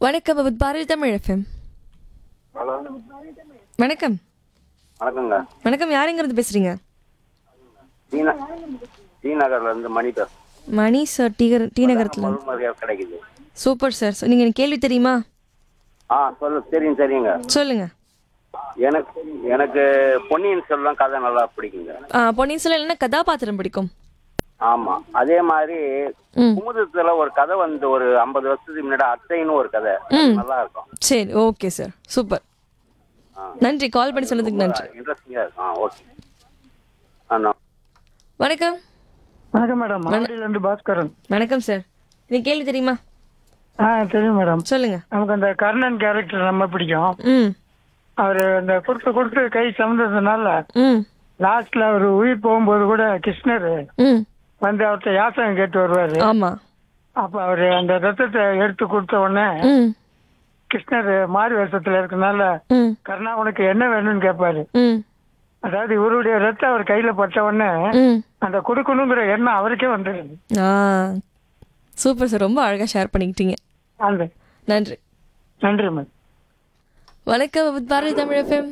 வணக்கம் with Bharathi Tamil FM hello வணக்கம் வணக்கங்க வணக்கம் யாருங்கிறது பேசுறீங்க டி ந- டி நகர்ல இருந்து மணி பேசுறேன் மணி சார் டி டி நகரத்தில் முழுமதியாக கிடைக்குது சூப்பர் சார் நீங்கள் எனக்கு கேள்வி தெரியுமா ஆ சொல்லு தெரியும் தெரியுங்க சொல்லுங்க எனக்கு எனக்கு பொன்னியின் செல்வன் கதை நல்லா பிடிக்குங்க ஆ, பொன்னியின் செல்வன் என்ன கதாபாத்திரம் பிடிக்கும் ஆமா அதே மாதிரி ம் குமுதத்துல ஒரு கதை வந்து ஒரு ஐம்பது வருஷத்துக்கு முன்னாடி அத்தைன்னு ஒரு கதை ம். நல்லா இருக்கும் சரி ஓகே சார் சூப்பர் ஆ. நன்றி கால் பண்ணி சொன்னதுக்கு நன்றி இன்ட்ரெஸ்டிங்கா இருக்கும் ஆ ஓகே ஆ நான் வணக்கம் வணக்கம் மேடம் மாவடியிலேருந்து பாஸ்கரன் வணக்கம் சார் எனக்கு கேள்வி தெரியுமா ஆ தெரியும் மேடம் சொல்லுங்க நமக்கு அந்த கர்ணன் கேரக்டர் ரொம்ப பிடிக்கும் ம் அவர் அந்த கொடுத்து கொடுத்து கை சமந்ததுனால ம் லாஸ்ட்ல அவர் உயிர் போகும்போது கூட கிருஷ்ணர் ம் வந்து அவர்கிட்ட யாசகம் கேட்டு வருவாரு ஆமாம் அப்ப அவரு அந்த ரத்தத்தை எடுத்து கொடுத்த உடனே ம் கிருஷ்ணர் மாறு வேஷத்துல இருக்கனால ம் கர்ணா உனக்கு என்ன வேணும்னு கேட்பாரு ம் அதாவது இவருடைய ரத்தம் அவர் கையில பட்ட உடனே ம் அந்த கொடுக்கணுங்கிற எண்ணம் அவருக்கே வந்துடுது ஆ சூப்பர் சார் ரொம்ப அழகாக ஷேர் பண்ணிக்கிட்டீங்க அந்த நன்றி நன்றி மேம் வணக்கம் வித் பாரதி தமிழ் எஃப்எம்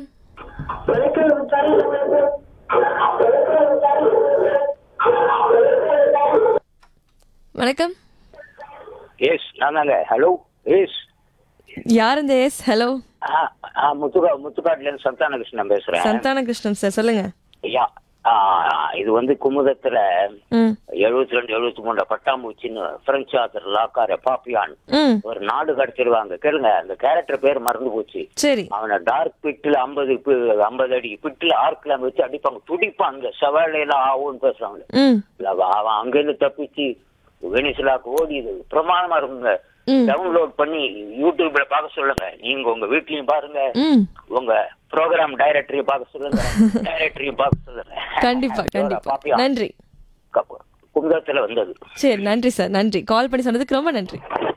வணக்கம் எஸ் நான் தாங்க ஹலோ எஸ் யார் இந்த எஸ் ஹலோ முத்துக்கா முத்துக்காட்டுலேருந்து சந்தான கிருஷ்ணன் பேசுறேன் சந்தான கிருஷ்ணன் சார் சொல்லுங்க ஐயா ஆ, இது வந்து குமுதத்துல ம் எழுபத்தி ரெண்டு எழுபத்தி மூணு பட்டாம்பூச்சின்னு பிரெஞ்சு ஆத்தர் லாக்கார பாப்பியான் ம் ஒரு நாடு கடத்திடுவாங்க கேளுங்க அந்த கேரக்டர் பேர் மறந்து போச்சு சரி அவனை டார்க் பிட்டில் ஐம்பது ஐம்பது அடி பிட்டில் ஆர்க்ல வச்சு அடிப்பாங்க துடிப்பான் அந்த செவாலையெல்லாம் ஆகும்னு பேசுறாங்க ம் அவன் அவன் அங்கிருந்து தப்பிச்சு வெனிசுலாக்கு ஓடி இது பிரமாதமா இருக்குங்க ம். டவுன்லோட் பண்ணி யூடியூப்ல பார்க்க சொல்லுங்க நீங்க உங்க வீட்லயும் பாருங்க ம் உங்க ப்ரோக்ராம் டைரக்டரையும் பார்க்க சொல்லுங்க டைரக்டரையும் பார்க்க சொல்லுங்க கண்டிப்பா கண்டிப்பா பாப்பியா நன்றி குமுதத்துல வந்தது சரி நன்றி சார் நன்றி கால் பண்ணி சொன்னதுக்கு ரொம்ப நன்றி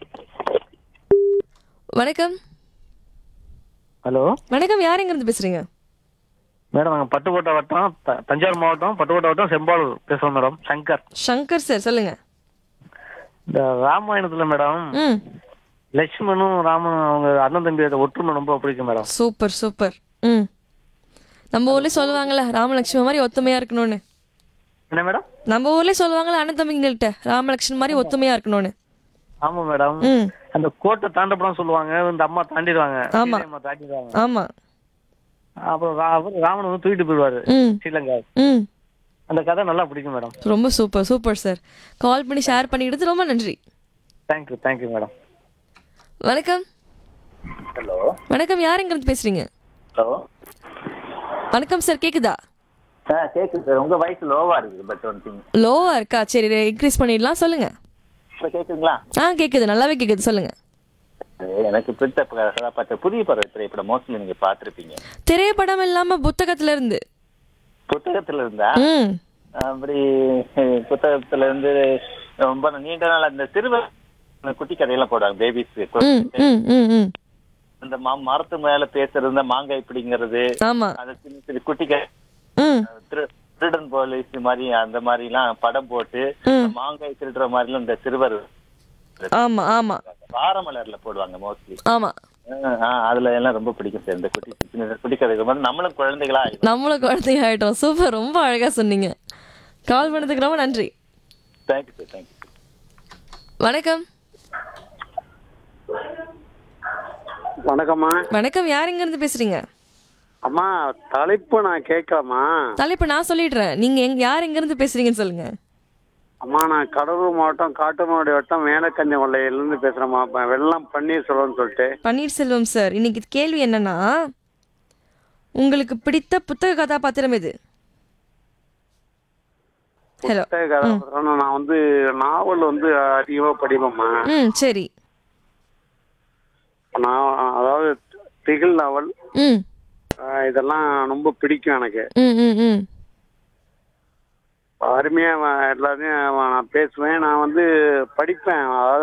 வணக்கம் ஹலோ வணக்கம் யாருங்கிறது பேசுறீங்க மேடம் நாங்கள் பட்டுக்கோட்டை வட்டம் த- தஞ்சாவூர் மாவட்டம் பட்டுக்கோட்டை வட்டம் செம்பாலூர் பேசுகிறோம் மேடம் சங்கர் சங்கர் சார் சொல்லுங்க இந்த ராமாயணத்தில் மேடம் ம் லட்சுமணும் ராமன் அவங்க அண்ணன் தம்பி ஒற்றுமை ரொம்ப பிடிக்கும் மேடம் சூப்பர் சூப்பர் ம் நம்ம ஊர்லயே சொல்லுவாங்கல்ல ராமலட்சுமி மாதிரி ஒத்துமையா இருக்கணும்னு என்ன மேடம் நம்ம ஊர்லயே சொல்லுவாங்கல்ல அண்ணன் தம்பிங்கள்ட்ட ராமலட்சுமி மாதிரி ஒத்துமையா இருக்கணும்னு ஆமாம் மேடம் ம் அந்த கோட்டை தாண்டப்படம் சொல்லுவாங்க இந்த அம்மா தாண்டிடுவாங்க ஆமா. சீதை அம்மா தாண்டிடுவாங்க ஆமா அப்புறம் ரா- அவர் ராமன் வந்து தூக்கிட்டு போயிடுவாரு ம் ஸ்ரீலங்கா ம் அந்த கதை நல்லா பிடிக்கும் மேடம் ரொம்ப சூப்பர் சூப்பர் சார் கால் பண்ணி ஷேர் பண்ணிக்கிட்டது ரொம்ப நன்றி தேங்க்யூ தேங்க்யூ மேடம் வணக்கம் ஹலோ வணக்கம் யாருங்கிறது பேசுறீங்க ஹலோ வணக்கம் சார் கேக்குதா சார் கேட்குது சார் உங்க வாய்ஸ் லோவா இருக்குது பட் ஒன் திங் லோவா இருக்கா சரி இன்க்ரீஸ் பண்ணிடலாம் சொல்லுங்க இப்போ கேட்குங்களா ஆ கேக்குது நல்லாவே கேக்குது சொல்லுங்க எனக்கு பிடித்த ப- கதாபாத்திரம் புதிய பருவ திரைப்படம் மோஸ்ட்லி நீங்க பார்த்திருப்பீங்க திரைப்படம் இல்லாம புத்தகத்துல இருந்து புத்தகத்துல இருந்தா ம் அப்படி புத்தகத்துல இருந்து ரொம்ப நீண்ட நாள் அந்த சிறுவர் குட்டி கதையெல்லாம் போடுவாங்க பேபிஸ் ம் ம் ம் ம் அந்த மா மரத்து மேல பேசுறது இந்த மாங்காய் பிடிங்கிறது ஆமா அந்த சின்ன சின்ன குட்டி கதை ம் திரு- திருடன் போலீஸ் மாதிரி அந்த மாதிரி எல்லாம் படம் போட்டு ம். மாங்காய் திருடுற மாதிரி எல்லாம் இந்த சிறுவர் ஆமா ஆமா வாரமலர்ல போடுவாங்க மோஸ்ட்லி ஆமா அதுல எல்லாம் ரொம்ப பிடிக்கும் சார் இந்த குட்டி சின்ன குட்டி கதைகள் வந்து நம்மளும் குழந்தைகளா ஆயிடும் நம்மளும் குழந்தைங்க ஆயிட்டோம் சூப்பர் ரொம்ப அழகா சொன்னீங்க கால் பண்ணதுக்கு ரொம்ப நன்றி தேங்க்யூ சார் தேங்க்யூ வணக்கம் வணக்கம்மா வணக்கம் யாருங்க இருந்து பேசுறீங்க அம்மா தலைப்பு நான் கேட்கலாமா தலைப்பு நான் சொல்லிடுறேன் நீங்க எங்க யார் எங்க இருந்து பேசுறீங்கன்னு சொல்லுங்க அம்மா நான் கடலூர் மாவட்டம் காட்டுமாடி வட்டம் மேலக்கஞ்சி இருந்து பேசுறேம்மா இப்ப வெள்ளம் பன்னீர்செல்வம்னு சொல்லிட்டு பன்னீர்செல்வம் சார் இன்னைக்கு கேள்வி என்னன்னா உங்களுக்கு பிடித்த புத்தக கதாபாத்திரம் எது ஹலோ புத்தக கதாபாத்திரம் நான் வந்து நாவல் வந்து அதிகமா படிப்பேம்மா ம் சரி நான் அதாவது திகில் நாவல் ம் ஆஹ் இதெல்லாம் ரொம்ப பிடிக்கும் எனக்கு ம் ம் ம் அருமையா அவன் எல்லாத்தையும் அவன் நான் பேசுவேன் நான் வந்து படிப்பேன் அதாவது